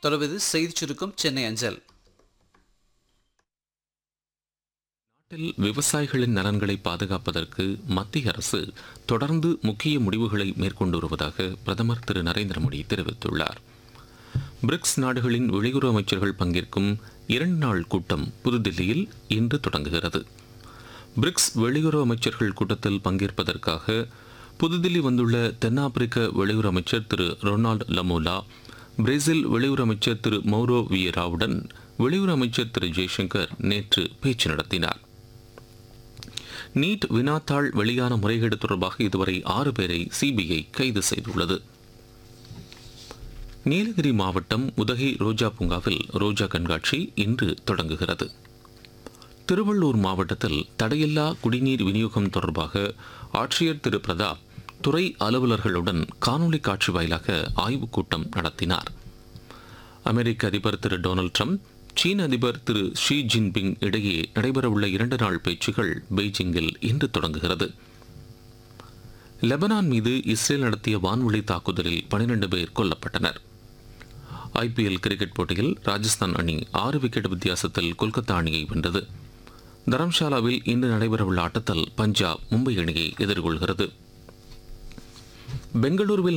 தொடர்வது செய்திச் சுருக்கம் சென்னை அஞ்சல் நாட்டில் விவசாயிகளின் நலன்களை பாதுகாப்பதற்கு மத்திய அரசு தொடர்ந்து முக்கிய முடிவுகளை மேற்கொண்டு வருவதாக பிரதமர் திரு நரேந்திர மோடி தெரிவித்துள்ளார் பிரிக்ஸ் நாடுகளின் வெளியுறவு அமைச்சர்கள் பங்கேற்கும் இரண்டு நாள் கூட்டம் புதுதில்லியில் இன்று தொடங்குகிறது பிரிக்ஸ் வெளியுறவு அமைச்சர்கள் கூட்டத்தில் பங்கேற்பதற்காக புதுதில்லி வந்துள்ள தென்னாப்பிரிக்க வெளியுறவு அமைச்சர் திரு ரொனால்ட் லமோலா பிரேசில் வெளியுறவு அமைச்சர் திரு மௌரோ வியராவுடன் வெளியுறவு அமைச்சர் திரு ஜெய்சங்கர் நேற்று பேச்சு நடத்தினார் நீட் வினாத்தாள் வெளியான முறைகேடு தொடர்பாக இதுவரை ஆறு பேரை சிபிஐ கைது செய்துள்ளது நீலகிரி மாவட்டம் உதகை ரோஜா பூங்காவில் ரோஜா கண்காட்சி இன்று தொடங்குகிறது திருவள்ளூர் மாவட்டத்தில் தடையில்லா குடிநீர் விநியோகம் தொடர்பாக ஆட்சியர் திரு பிரதாப் துறை அலுவலர்களுடன் காணொலி காட்சி வாயிலாக ஆய்வுக் கூட்டம் நடத்தினார் அமெரிக்க அதிபர் திரு டொனால்ட் ட்ரம்ப் சீன அதிபர் திரு ஷி ஜின்பிங் இடையே நடைபெறவுள்ள இரண்டு நாள் பேச்சுகள் பெய்ஜிங்கில் இன்று தொடங்குகிறது லெபனான் மீது இஸ்ரேல் நடத்திய வான்வழி தாக்குதலில் பனிரெண்டு பேர் கொல்லப்பட்டனர் ஐபிஎல் கிரிக்கெட் போட்டியில் ராஜஸ்தான் அணி ஆறு விக்கெட் வித்தியாசத்தில் கொல்கத்தா அணியை வென்றது தரம்ஷாலாவில் இன்று நடைபெறவுள்ள ஆட்டத்தில் பஞ்சாப் மும்பை அணியை எதிர்கொள்கிறது பெங்களூருவில்